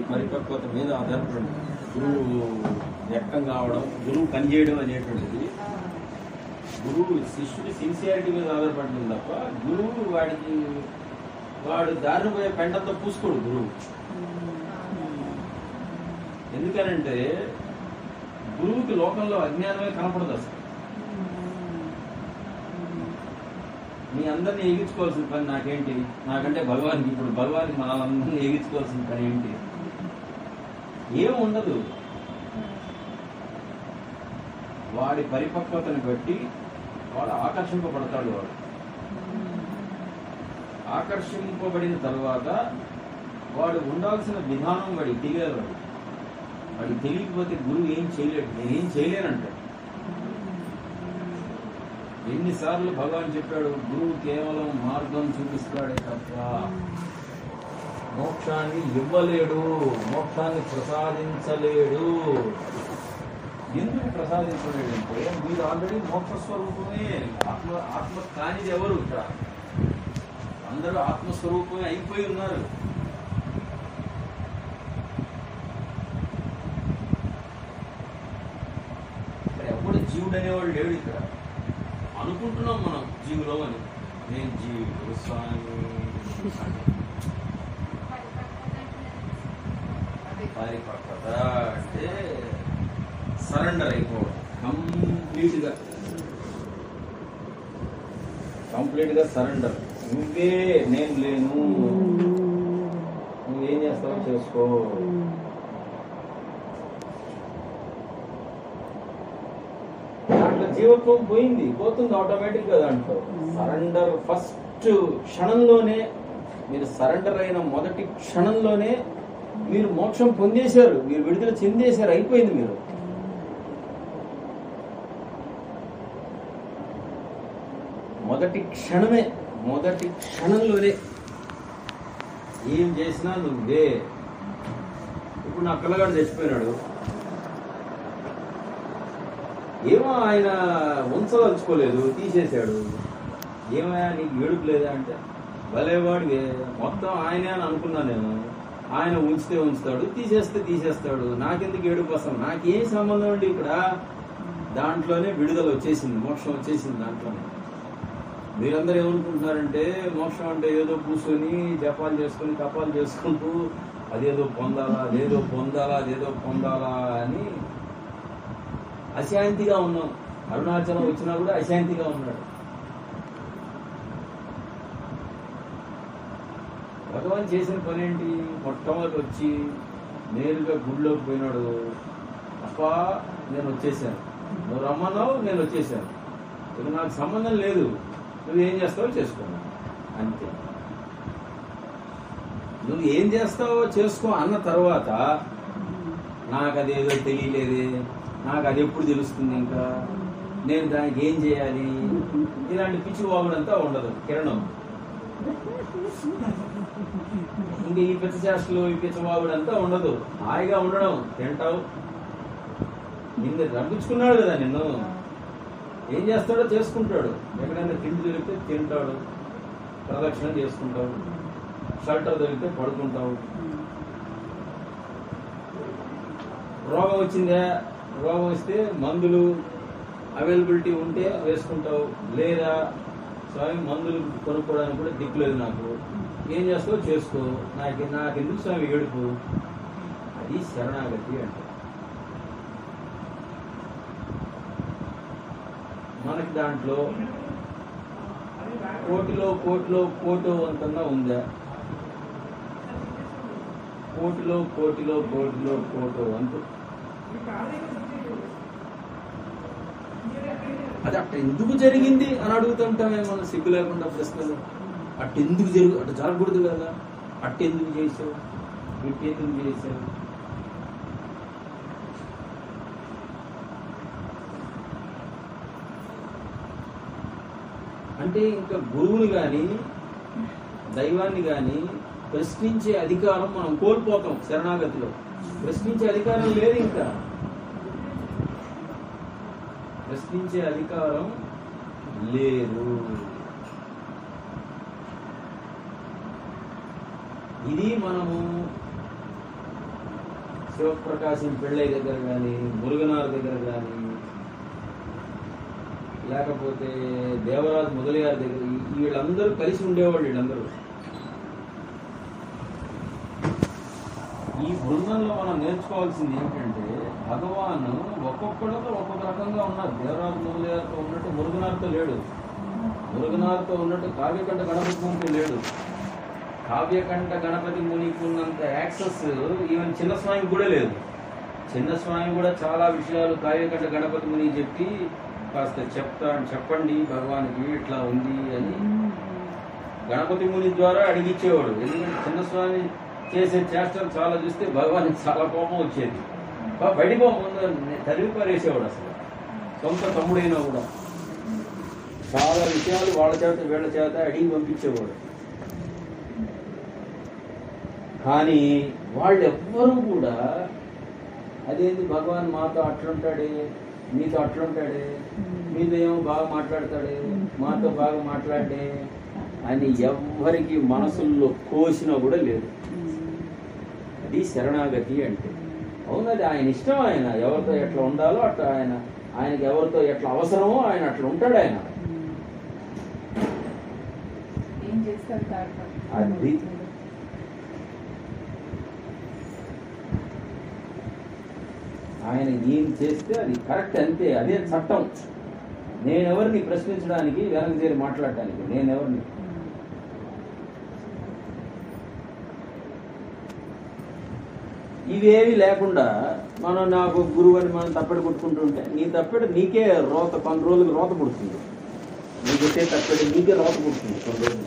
పరిపక్వత మీద ఆధారపడి ఉంటుంది. గురువు వ్యక్తం కావడం గురువు పనిచేయడం అనేటువంటిది గురువు శిష్యుడి సిన్సియారిటీ మీద ఆధారపడుతుంది తప్ప గురువు వాడికి వాడు దారిని పోయే పెండంతో పూసుకోడు గురువు ఎందుకనంటే గురువుకి లోకంలో అజ్ఞానమే కనపడదు అసలు మీ అందరిని ఎగించుకోవాల్సిన పని నాకేంటి నాకంటే భగవానికి ఇప్పుడు భగవానికి మనల్ని ఎగించుకోవాల్సిన పని ఏంటి ఏం ఉండదు వాడి పరిపక్వతని బట్టి వాడు ఆకర్షింపబడతాడు వాడు ఆకర్షింపబడిన తర్వాత వాడు ఉండాల్సిన విధానం వాడికి తెలియాలి వాడు వాడికి తెలియకపోతే గురువు ఏం చేయలేడు నేనేం చేయలేనంటాడు ఎన్నిసార్లు భగవాన్ చెప్పాడు గురువు కేవలం మార్గం చూపిస్తాడే తప్ప మోక్షాన్ని ఇవ్వలేడు మోక్షాన్ని ప్రసాదించలేడు ఎందుకు ప్రసాదించలేడు అంటే మీరు ఆల్రెడీ మోక్ష స్వరూపమే ఆత్మ ఆత్మ కానిది ఎవరు ఇక్కడ అందరూ ఆత్మస్వరూపమే అయిపోయి ఉన్నారు ఇక్కడ ఎవడు జీవుడు అనేవాడు లేడు ఇక్కడ అనుకుంటున్నాం మనం జీవులో అని నేను జీవుడు స్వామి పరిపక్వత అంటే సరెండర్ అయిపోవడం కంప్లీట్ గా కంప్లీట్ గా సరెండర్ నువ్వే నేను లేను నువ్వేం చేస్తావో చేసుకో దాంట్లో జీవత్వం పోయింది పోతుంది ఆటోమేటిక్ గా దాంట్లో సరెండర్ ఫస్ట్ క్షణంలోనే మీరు సరెండర్ అయిన మొదటి క్షణంలోనే మీరు మోక్షం పొందేశారు మీరు విడుదల చెందేశారు అయిపోయింది మీరు మొదటి క్షణమే మొదటి క్షణంలోనే ఏం చేసినా నువ్వే ఇప్పుడు నా పిల్లగాడు చచ్చిపోయినాడు ఏమో ఆయన ఉంచదలుచుకోలేదు తీసేశాడు ఏమయ్యా నీకు ఏడుపు లేదా అంటే భలేవాడివే మొత్తం ఆయనే అని అనుకున్నా నేను ఆయన ఉంచితే ఉంచుతాడు తీసేస్తే తీసేస్తాడు నాకెందుకు ఏడుపు అసలు నాకేం సంబంధం అండి ఇక్కడ దాంట్లోనే విడుదల వచ్చేసింది మోక్షం వచ్చేసింది దాంట్లోనే మీరందరూ ఏమనుకుంటున్నారంటే మోక్షం అంటే ఏదో కూర్చొని జపాలు చేసుకొని తపాలు చేసుకుంటూ అదేదో పొందాలా అదేదో పొందాలా అదేదో పొందాలా అని అశాంతిగా ఉన్నాం అరుణాచలం వచ్చినా కూడా అశాంతిగా ఉన్నాడు భగవాన్ చేసిన పని ఏంటి మొట్టమొదటి వచ్చి నేరుగా గుడిలోకి పోయినాడు అప్పా నేను వచ్చేసాను నువ్వు రమ్మన్నావు నేను వచ్చేసాను ఇక నాకు సంబంధం లేదు నువ్వు ఏం చేస్తావో చేసుకున్నా అంతే నువ్వు ఏం చేస్తావో చేసుకో అన్న తర్వాత నాకు అదేదో తెలియలేదే నాకు అది ఎప్పుడు తెలుస్తుంది ఇంకా నేను దానికి ఏం చేయాలి ఇలాంటి పిచ్చి వాగుడంతా ఉండదు కిరణం ఇంకా ఈ పిచ్చ చేష్టలు ఈ పిచ్చ వాగుడంతా ఉండదు హాయిగా ఉండడం తింటావు నిన్ను రప్పించుకున్నాడు కదా నిన్ను ఏం చేస్తాడో చేసుకుంటాడు ఎక్కడైనా తిండి దొరికితే తింటాడు ప్రదక్షిణ చేసుకుంటావు షల్టర్ దొరికితే పడుకుంటావు రోగం వచ్చిందా రోగం వస్తే మందులు అవైలబిలిటీ ఉంటే వేసుకుంటావు లేదా స్వామి మందులు కొనుక్కోవడానికి కూడా దిక్కులేదు నాకు ఏం చేస్తావో చేసుకో నాకు నాకెందుకు స్వామి ఏడుపు అది శరణాగతి అంటే మనకి దాంట్లో కోటిలో కోటిలో కోటో అంతన్నా ఉందా కోటిలో కోటిలో కోటిలో కోటో అంత అది అట్ట ఎందుకు జరిగింది అని అడుగుతుంటామే మనం సిగ్గు లేకుండా ప్రశ్నలు అట్ట ఎందుకు జరుగు అట్ట జరగకూడదు కదా అట్ట ఎందుకు చేసావు ఇట్ట ఎందుకు చేసావు అంటే ఇంకా గురువుని కానీ దైవాన్ని కానీ ప్రశ్నించే అధికారం మనం కోల్పోతాం శరణాగతిలో ప్రశ్నించే అధికారం లేదు ఇంకా ప్రశ్నించే అధికారం లేదు ఇది మనము శివప్రకాశం పెళ్ళై దగ్గర కానీ మురుగనార్ దగ్గర కానీ లేకపోతే దేవరాజు మొదలయ్యారి దగ్గర ఈ- వీళ్ళందరూ కలిసి ఉండేవాళ్ళు వీళ్ళందరూ ఈ బృందంలో మనం నేర్చుకోవాల్సింది ఏంటంటే భగవాన్ ఒక్కొక్కళ్ళతో ఒక్కొక్క రకంగా ఉన్నారు దేవరాజు మొదలయ్యారితో ఉన్నట్టు మురుగనార్తో లేడు మురుగనార్తో ఉన్నట్టు కావ్యకంఠ గణపతి మునికి లేడు కావ్యకంఠ గణపతి మునికి ఉన్నంత యాక్సెస్ ఈవెన్ చిన్న స్వామికి కూడా లేదు చిన్న స్వామి కూడా చాలా విషయాలు కావ్యకంఠ గణపతి ముని చెప్పి కాస్త చెప్తా చెప్పండి భగవానికి ఇట్లా ఉంది అని గణపతి ముని ద్వారా అడిగిచ్చేవాడు ఎందుకంటే చిన్నస్వామి చేసే చేష్టలు చాలా చూస్తే భగవానికి చాలా కోపం వచ్చేది బా బయటికి పో ముందు తరివి పారేసేవాడు అసలు సొంత తమ్ముడైనా కూడా చాలా విషయాలు వాళ్ళ చేత వీళ్ళ చేత అడిగి పంపించేవాడు కానీ వాళ్ళు ఎవ్వరూ కూడా అదేంటి భగవాన్ మాతో అట్లుంటాడే మీతో అట్లుంటాడే మీతో ఏమో బాగా మాట్లాడతాడే మాతో బాగా మాట్లాడే అని ఎవ్వరికి మనసుల్లో కోసినా కూడా లేదు అది శరణాగతి అంటే అవునది ఆయన ఇష్టం ఆయన ఎవరితో ఎట్లా ఉండాలో అట్లా ఆయన ఆయనకి ఎవరితో ఎట్లా అవసరమో ఆయన అట్లా ఉంటాడు ఆయన ఏం చేస్తారు తారక? అది. ఆయన ఏం చేస్తే అది కరెక్ట్ అంతే అదే చట్టం నేనెవరిని ప్రశ్నించడానికి వెనక చేరి మాట్లాడటానికి నేనెవరిని ఇవేవి లేకుండా మనం నాకు గురువు అని మనం తప్పెడు కొట్టుకుంటుంటే నీ తప్పెడు నీకే రోత కొన్ని రోజులకు రోత పుడుతుంది నీకు వచ్చే తప్పెడు నీకే రోత పుడుతుంది కొన్ని రోజులు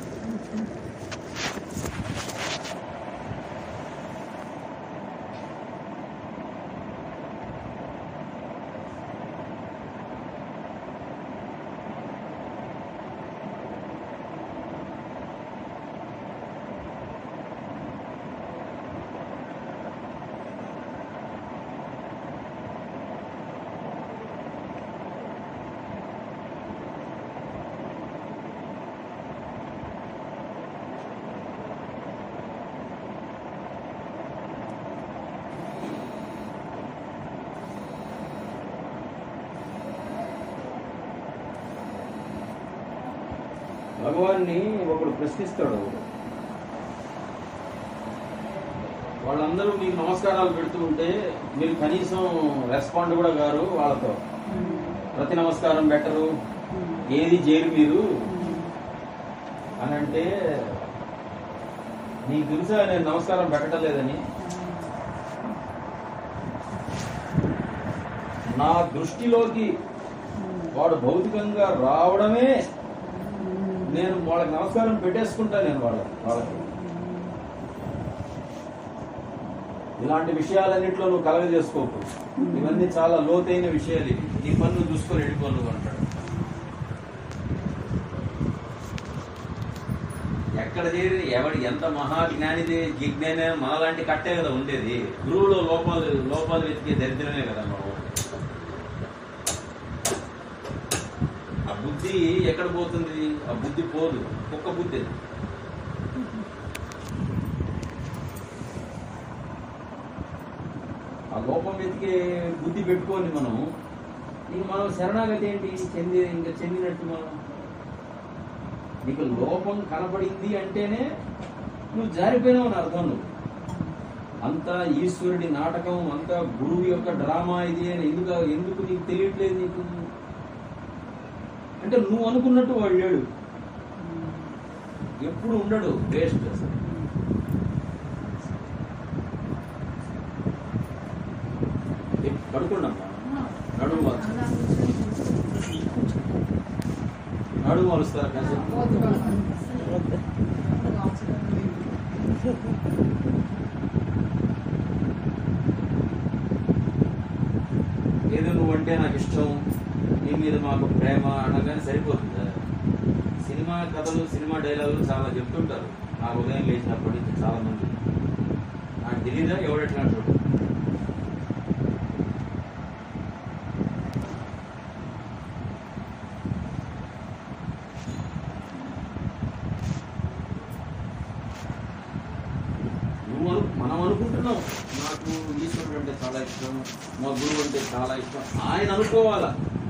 భగవాన్ని ఒకడు ప్రశ్నిస్తాడు వాళ్ళందరూ మీకు నమస్కారాలు పెడుతూ ఉంటే మీరు కనీసం రెస్పాండ్ కూడా గారు వాళ్ళతో ప్రతి నమస్కారం పెట్టరు ఏది చేయరు మీరు అని అంటే నీకు తెలుసా నేను నమస్కారం పెట్టడం లేదని నా దృష్టిలోకి వాడు భౌతికంగా రావడమే నేను వాళ్ళకి నమస్కారం పెట్టేసుకుంటా నేను వాళ్ళ వాళ్ళకి ఇలాంటి విషయాలన్నింటిలో నువ్వు కలగ చేసుకోకు ఇవన్నీ చాలా లోతైన విషయాలు ఇవి నీ పన్ను చూసుకొని వెళ్ళిపోను అంటాడు ఎక్కడ చేరి ఎవడి ఎంత మహాజ్ఞానిది జిజ్ఞాన మనలాంటి కట్టే కదా ఉండేది గురువులో లోపాలు లోపాలు వెతికే దరిద్రమే కదా మనం ఆ బుద్ధి ఎక్కడ పోతుంది ఆ బుద్ధి పోదు కుక్క బుద్ధి అది. ఆ లోపం వెతికే బుద్ధి పెట్టుకొని మనం ఇంక మనం శరణాగతి ఏంటి చెంది ఇంకా చెందినట్టు మనం నీకు లోపం కనపడింది అంటేనే నువ్వు జారిపోయినావు అని అర్థం నువ్వు అంతా ఈశ్వరుడి నాటకం అంతా గురువు యొక్క డ్రామా ఇది అని ఎందుకు ఎందుకు నీకు తెలియట్లేదు నీకు అంటే నువ్వు అనుకున్నట్టు వాడు లేడు ఎప్పుడు ఉండడు వేస్ట్ అసలు ఏ, పడుకోండమ్మా నడుము వాల్చు. నడుము వలుస్తారా కాసేపు ఏదో నువ్వంటే నాకు ఇష్టం నీ మీద మాకు ప్రేమ అనగానే సరిపోతుందా సినిమా కథలు సినిమా డైలాగులు చాలా చెప్తుంటారు నా ఉదయం లేచినప్పటి నుంచి చాలా మంది నాకు తెలీదా ఎవడెట్లా చూడు నువ్వు అను మనం అనుకుంటున్నాం నాకు ఈశ్వరుడు అంటే చాలా ఇష్టం మా గురువు అంటే చాలా ఇష్టం ఆయన అనుకోవాలా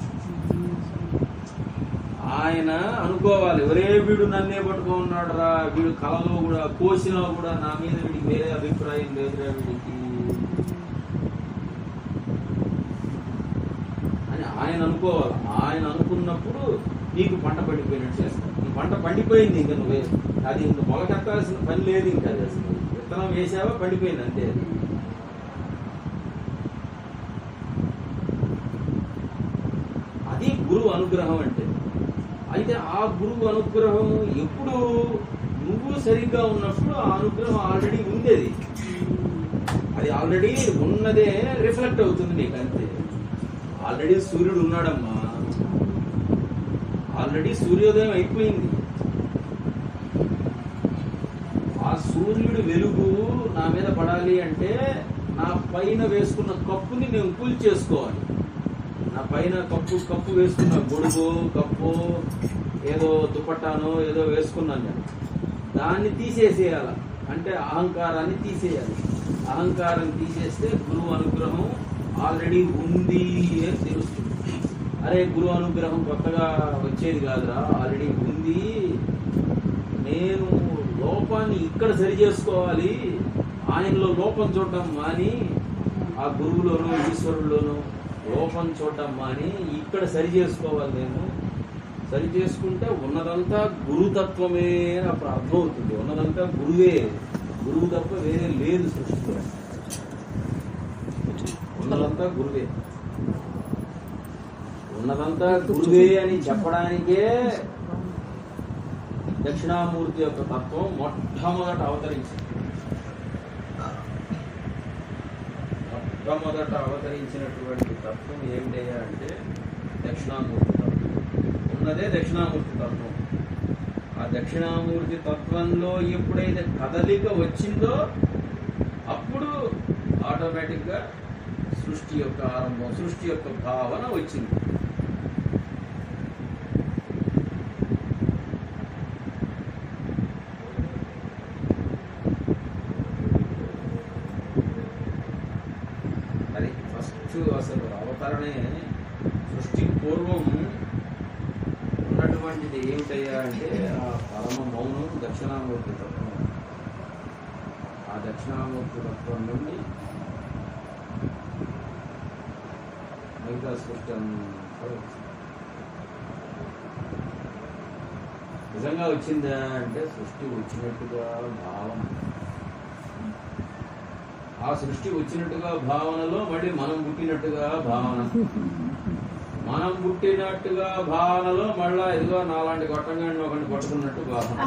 ఆయన అనుకోవాలి ఒరే వీడు నన్నే పట్టుకున్నాడు రా వీడు కళలో కూడా కోసినా కూడా నా మీద వీడికి వేరే అభిప్రాయం లేదురా వీడికి అని ఆయన అనుకోవాలి ఆయన అనుకున్నప్పుడు నీకు పంట పండిపోయినట్టు చేస్తావు నీ పంట పండిపోయింది ఇంకా నువ్వే అది ఇంక మొలకెత్తాల్సిన పని లేదు ఇంకా అది అసలు విత్తనం వేసావా పండిపోయింది అంతే అది అది గురువు అనుగ్రహం అంటే అయితే ఆ గురువు అనుగ్రహం ఎప్పుడు నువ్వు సరిగ్గా ఉన్నప్పుడు ఆ అనుగ్రహం ఆల్రెడీ ఉండేది అది ఆల్రెడీ ఉన్నదే రిఫ్లెక్ట్ అవుతుంది నీకు అంతే ఆల్రెడీ సూర్యుడు ఉన్నాడమ్మా ఆల్రెడీ సూర్యోదయం అయిపోయింది ఆ సూర్యుడి వెలుగు నా మీద పడాలి అంటే నా పైన వేసుకున్న కప్పుని నేను కూల్ చేసుకోవాలి నా పైన కప్పు కప్పు వేసుకున్న గొడుగు కప్పు ఏదో దుపట్టానో ఏదో వేసుకున్నాను నేను దాన్ని తీసేసేయాల అంటే అహంకారాన్ని తీసేయాలి అహంకారం తీసేస్తే గురువు అనుగ్రహం ఆల్రెడీ ఉంది అని తెలుస్తుంది అరే గురువు అనుగ్రహం కొత్తగా వచ్చేది కాదురా ఆల్రెడీ ఉంది నేను లోపాన్ని ఇక్కడ సరి చేసుకోవాలి ఆయనలో లోపం చూడటం మాని ఆ గురువులోను ఈశ్వరుల్లోనూ లోపం చూడటం మాని ఇక్కడ సరి చేసుకోవాలి నేను సరి చేసుకుంటే ఉన్నదంతా గురుతత్వమే అని అప్పుడు అర్థమవుతుంది ఉన్నదంతా గురువే గురువు తప్ప వేరే లేదు సృష్టిలో ఉన్నదంతా గురువే ఉన్నదంతా గురువే అని చెప్పడానికే దక్షిణామూర్తి యొక్క తత్వం మొట్టమొదట అవతరించింది మొట్టమొదట అవతరించినటువంటి తత్వం ఏమిటయ్యా అంటే దక్షిణామూర్తి తత్వం ఉన్నదే దక్షిణామూర్తి తత్వం ఆ దక్షిణామూర్తి తత్వంలో ఎప్పుడైతే కదలిక వచ్చిందో అప్పుడు ఆటోమేటిక్గా సృష్టి యొక్క ఆరంభం సృష్టి యొక్క భావన వచ్చింది అది ఫస్ట్ అసలు అవతరణే సృష్టి పూర్వం ఉన్నటువంటిది ఏమిటయ్యా అంటే ఆ పరమ మౌనం దక్షిణామూర్తి తత్వం ఆ దక్షిణామూర్తి తత్వం నుండి మిగతా సృష్టి అంతా వచ్చింది నిజంగా వచ్చిందా అంటే సృష్టి వచ్చినట్టుగా భావన ఆ సృష్టి వచ్చినట్టుగా భావనలో మళ్ళీ మనం పుట్టినట్టుగా భావన మనం పుట్టినట్టుగా భావనలో మళ్ళా ఇదిగో నాలాంటి కొట్టంగాడిని ఒకటి పట్టుకున్నట్టు భావన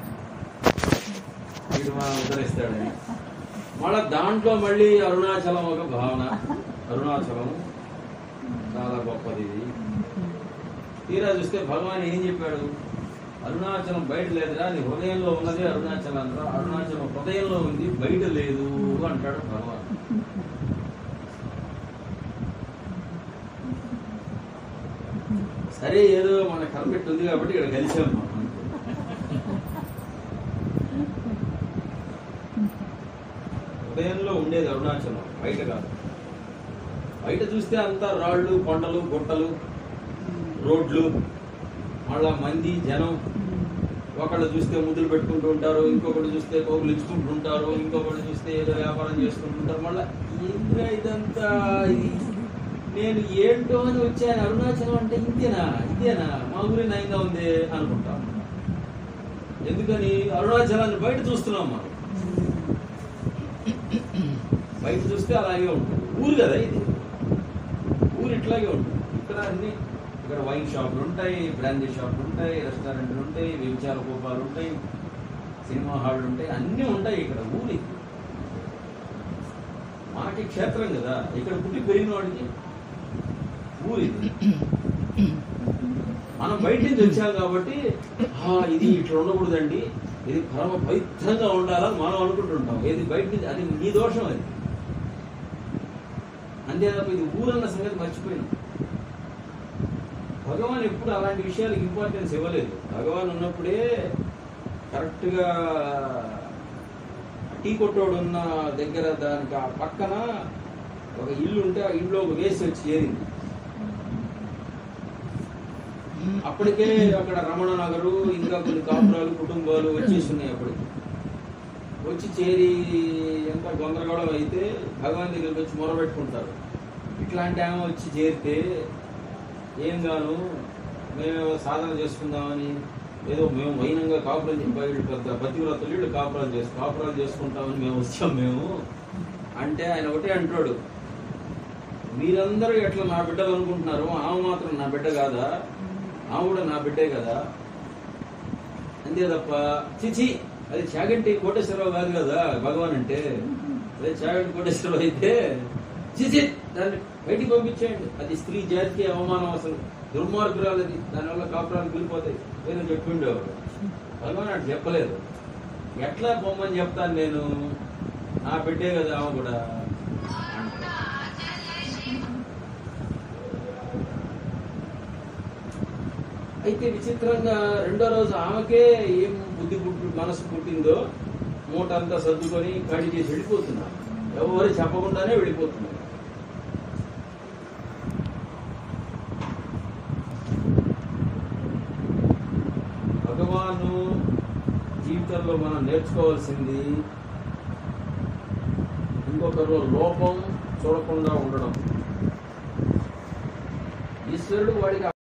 వీడు మనం ఉద్ధరిస్తాడని మళ్ళా దాంట్లో మళ్ళీ అరుణాచలం ఒక భావన అరుణాచలం చాలా గొప్పది ఇది తీరా చూస్తే భగవాన్ ఏం చెప్పాడు అరుణాచలం బయట లేదురా నీ హృదయంలో ఉన్నది అరుణాచలం రా అరుణాచలం హృదయంలో ఉంది బయట లేదు అంటాడు భగవాన్ సరే ఏదో మన కల్పెట్ ఉంది కాబట్టి ఇక్కడ కలిసాం మనం హృదయంలో ఉండేది అరుణాచలం బయట కాదు బయట చూస్తే అంతా రాళ్ళు కొండలు గుట్టలు రోడ్లు మళ్ళా మంది జనం ఒకళ్ళు చూస్తే ముద్దులు పెట్టుకుంటూ ఉంటారు ఇంకొకటి చూస్తే కోగులు ఇచ్చుకుంటూ ఉంటారు ఇంకొకటి చూస్తే ఏదో వ్యాపారం చేసుకుంటుంటారు మళ్ళా ఏంద్రా ఇదంతా ఇది నేను ఏంటో అని వచ్చాను అరుణాచలం అంటే ఇంతేనా ఇదేనా మా ఊరి నయంగా ఉంది అనుకుంటాం ఎందుకని అరుణాచలాన్ని బయట చూస్తున్నాం మనం బయట చూస్తే అలాగే ఉంటుంది ఊరు కదా ఇది ఊరు ఇట్లాగే ఉంటుంది ఇక్కడ అన్ని ఇక్కడ వైన్ షాపులు ఉంటాయి బ్రాందీ షాపులు ఉంటాయి రెస్టారెంట్లు ఉంటాయి వ్యభిచార కోపాలు ఉంటాయి సినిమా హాళ్ళు ఉంటాయి అన్నీ ఉంటాయి ఇక్కడ ఊరి మనకి క్షేత్రం కదా ఇక్కడ పుట్టి పెరిగిన వాడికి ఊరి మనం బయట నుంచి వచ్చాం కాబట్టి "ఆ, ఇది ఇట్లా ఉండకూడదండి ఇది పరమ పవిత్రంగా ఉండాలని మనం అనుకుంటుంటాం ఏది బయట నుంచి అది నీ దోషం అది అంతే తప్ప ఇది ఊరన్న సంగతి మర్చిపోయినాం భగవాన్ ఎప్పుడు అలాంటి విషయాలకు ఇంపార్టెన్స్ ఇవ్వలేదు భగవాన్ ఉన్నప్పుడే కరెక్ట్గా టీ కొట్టోడు ఉన్న దగ్గర దానికి ఆ పక్కన ఒక ఇల్లు ఉంటే ఆ ఇంట్లో ఒక వేసి వచ్చి చేరింది అప్పటికే అక్కడ రమణ నగరు ఇంకా కొన్ని కాపురాలు కుటుంబాలు వచ్చేస్తున్నాయి అప్పటికి వచ్చి చేరి ఎంత గందరగోళం అయితే భగవాన్ దగ్గరికి వచ్చి మొరబెట్టుకుంటారు ఇట్లాంటి ఆమె వచ్చి చేరితే ఏం గాను మేము సాధన చేసుకుందామని ఏదో మేము వైనంగా కాపురం చే- వీళ్ళు పెద్ద పతివ్రతలు వీళ్ళు కాపురాలు చేసు కాపురాలు చేసుకుంటామని మేము వచ్చాం మేము అంటే ఆయన ఒకటే అంటాడు మీరందరూ ఎట్లా నా బిడ్డలు అనుకుంటున్నారు ఆమె మాత్రం నా బిడ్డ కాదా ఆమె కూడా నా బిడ్డే కదా అంతే తప్ప చిచి అది చాగంటి కోటేశ్వరరావు కాదు కదా భగవాన్ అంటే అదే చాగంటి కోటేశ్వరరావు అయితే చిచి దాన్ని బయటికి పంపించేయండి అది స్త్రీ జాతికి అవమానం అసలు దుర్మార్గురాలు అది దానివల్ల కాపురాలు వెళ్ళిపోతాయి ఏదో చెప్పిండేవాడు భగవాన్ అటు చెప్పలేదు ఎట్లా పొమ్మని చెప్తాను నేను నా బిడ్డే కదా ఆమె కూడా అంటే అయితే విచిత్రంగా రెండో రోజు ఆమెకే ఏం బుద్ధి పుట్టి మనసు పుట్టిందో మూట అంతా సర్దుకొని ఖాళీ చేసి వెళ్ళిపోతున్నారు ఎవరు చెప్పకుండానే వెళ్ళిపోతున్నారు భగవాను జీవితంలో మనం నేర్చుకోవాల్సింది ఇంకొకరు లోపం చూడకుండా ఉండడం ఈశ్వరుడు వాడికి